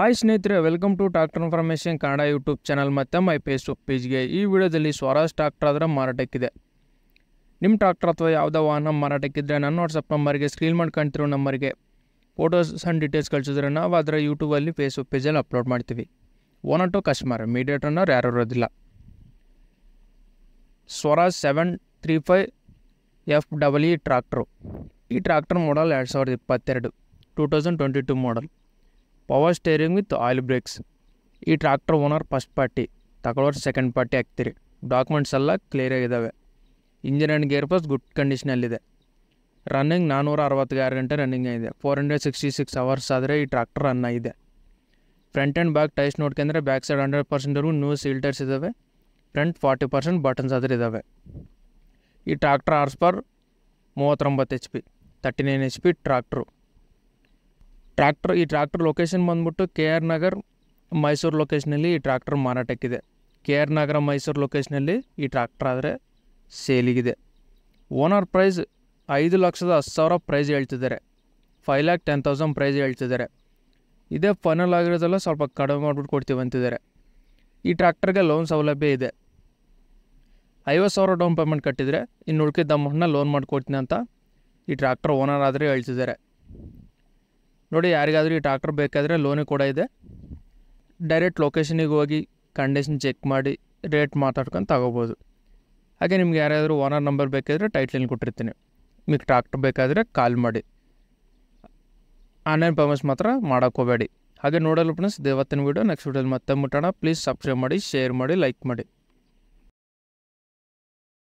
hi ಸ್ನೇಹಿತರೆ welcome to tractor information Kannada YouTube channel ಮತ್ತು my Facebook ಪೇಜ್ಗೆ ಈ ವಿಡಿಯೋದಲ್ಲಿ ಸ್ವರಾಜ್ ಟ್ರಾಕ್ಟರ್ ಅದರ ಮಾರಾಟಕ್ಕಿದೆ ನಿಮ್ಮ ಟ್ರಾಕ್ಟರ್ ಅಥವಾ ಯಾವುದೋ ವಾಹನ ಮಾರಾಟಕ್ಕಿದ್ರೆ ನನ್ನ ವಾಟ್ಸಪ್ ನಂಬರ್ಗೆ ಸ್ಕ್ರೀನ್ ಮಾಡಿ ಕಾಣ್ತಿರೋ ನಂಬರ್ಗೆ ಫೋಟೋಸ್ ಆ್ಯಂಡ್ ಡೀಟೇಲ್ಸ್ ಕಳಿಸಿದ್ರೆ ನಾವು ಅದರ ಯೂಟ್ಯೂಬಲ್ಲಿ ಫೇಸ್ಬುಕ್ ಪೇಜಲ್ಲಿ ಅಪ್ಲೋಡ್ ಮಾಡ್ತೀವಿ ಓನರ್ ಟು ಕಸ್ಟಮರ್ ಮೀಡಿಯೇಟ್ ಅನ್ನೋರು ಯಾರು ಇರೋದಿಲ್ಲ Swaraj seven three five F double E tractor ಈ ಟ್ರಾಕ್ಟರ್ ಮಾಡಲ್ ಎರಡು ಸಾವಿರದ ಇಪ್ಪತ್ತೆರಡು two thousand twenty two model power steering with oil brakes ಈ ಟ್ರಾಕ್ಟರ್ ಓನರ್ ಫಸ್ಟ್ ಪಾರ್ಟಿ ತಗೊಳ್ಳೋರು ಸೆಕೆಂಡ್ ಪಾರ್ಟಿ ಹಾಕ್ತೀರಿ ಡಾಕ್ಯುಮೆಂಟ್ಸ್ ಎಲ್ಲ ಕ್ಲಿಯರಾಗಿದ್ದಾವೆ engine and gearbox good ಕಂಡೀಷನಲ್ಲಿದೆ ರನ್ನಿಂಗ್ ನಾನ್ನೂರ ಅರವತ್ತಾರು ಗಂಟೆ ರನ್ನಿಂಗ್ ಇದೆ four hundred sixty six hours ಆದರೆ ಈ ಟ್ರಾಕ್ಟರ್ ರನ್ ಆಗಿದೆ ಫ್ರಂಟ್ ಆ್ಯಂಡ್ ಬ್ಯಾಕ್ ಟೈಸ್ ನೋಡ್ಕೊಂಡ್ರೆ ಬ್ಯಾಕ್ ಸೈಡ್ ಹಂಡ್ರೆಡ್ ಪರ್ಸೆಂಟ್ವರೆಗೂ ನ್ಯೂ ಸೀಲ್ಟರ್ಸ್ ಇದ್ದಾವೆ ಫ್ರಂಟ್ ಫಾರ್ಟಿ ಪರ್ಸೆಂಟ್ ಬಟನ್ಸ್ ಆದ್ರೆ ಇದ್ದಾವೆ ಈ ಟ್ರಾಕ್ಟರ್ ಆರ್ಸ್ ಪರ್ ಮೂವತ್ತೊಂಬತ್ತು H P thirty nine H P tractor tractor ಈ ಟ್ರಾಕ್ಟರ್ ಲೊಕೇಶನ್ ಬಂದ್ಬಿಟ್ಟು ಕೆ ಆರ್ ನಗರ್ ಮೈಸೂರು ಲೊಕೇಶನಲ್ಲಿ ಈ ಟ್ರಾಕ್ಟರ್ ಮಾರಾಟಕ್ಕಿದೆ ಕೆ ಆರ್ ನಗರ ಮೈಸೂರು ಲೊಕೇಶನಲ್ಲಿ ಈ ಟ್ರಾಕ್ಟರ್ ಆದರೆ ಸೇಲಿಗಿದೆ ಓನರ್ ಪ್ರೈಸ್ ಐದು ಲಕ್ಷದ ಹತ್ತು ಸಾವಿರ ಪ್ರೈಸ್ ಹೇಳ್ತಿದ್ದಾರೆ five lakh ten thousand price ಹೇಳ್ತಿದ್ದಾರೆ ಇದೇ ಫೈನಲ್ ಆಗಿರೋದೆಲ್ಲ ಸ್ವಲ್ಪ ಕಡಿಮೆ ಮಾಡಿಬಿಟ್ಟು ಕೊಡ್ತೀವಿ ಅಂತಿದ್ದಾರೆ ಈ ಟ್ರ್ಯಾಕ್ಟರ್ಗೆ ಲೋನ್ ಸೌಲಭ್ಯ ಇದೆ ಐವತ್ತು ಸಾವಿರ ಡೌನ್ ಪೇಮೆಂಟ್ ಕಟ್ಟಿದರೆ ಇನ್ನು ಉಳ್ಕಿದ್ದ ಅಮೌಂಟ್ನ ಲೋನ್ ಮಾಡಿಕೊಡ್ತೀನಿ ಅಂತ ಈ ಟ್ರ್ಯಾಕ್ಟರ್ ಓನರ್ ಆದರೆ ಹೇಳ್ತಿದ್ದಾರೆ ನೋಡಿ ಯಾರಿಗಾದರೂ ಈ ಟ್ರ್ಯಾಕ್ಟರ್ ಬೇಕಾದರೆ ಲೋನು ಕೂಡ ಇದೆ ಡೈರೆಕ್ಟ್ ಲೊಕೇಶನಿಗೆ ಹೋಗಿ ಕಂಡೀಷನ್ ಚೆಕ್ ಮಾಡಿ ರೇಟ್ ಮಾತಾಡ್ಕೊಂಡು ತಗೋಬೋದು ಹಾಗೆ ನಿಮ್ಗೆ ಯಾರಾದರೂ ಓನರ್ ನಂಬರ್ ಬೇಕಾದರೆ ಟೈಟ್ಲಲ್ಲಿ ಕೊಟ್ಟಿರ್ತೀನಿ ನಿಮಗೆ ಟ್ರಾಕ್ಟರ್ ಬೇಕಾದರೆ ಕಾಲ್ ಮಾಡಿ ಆನ್ಲೈನ್ ಪೇಮೆಂಟ್ಸ್ ಮಾತ್ರ ಮಾಡೋಕ್ಕೆ ಹೋಗಬೇಡಿ ಹಾಗೆ ನೋಡಲು ಫ್ರೆಂಡ್ಸ್ ಇವತ್ತಿನ ವೀಡಿಯೋ ನೆಕ್ಸ್ಟ್ ವೀಡಿಯೋಲಿ ಮತ್ತೆ ಮುಟ್ಟೋಣ ಪ್ಲೀಸ್ ಸಬ್ಸ್ಕ್ರೈಬ್ ಮಾಡಿ ಶೇರ್ ಮಾಡಿ ಲೈಕ್ ಮಾಡಿ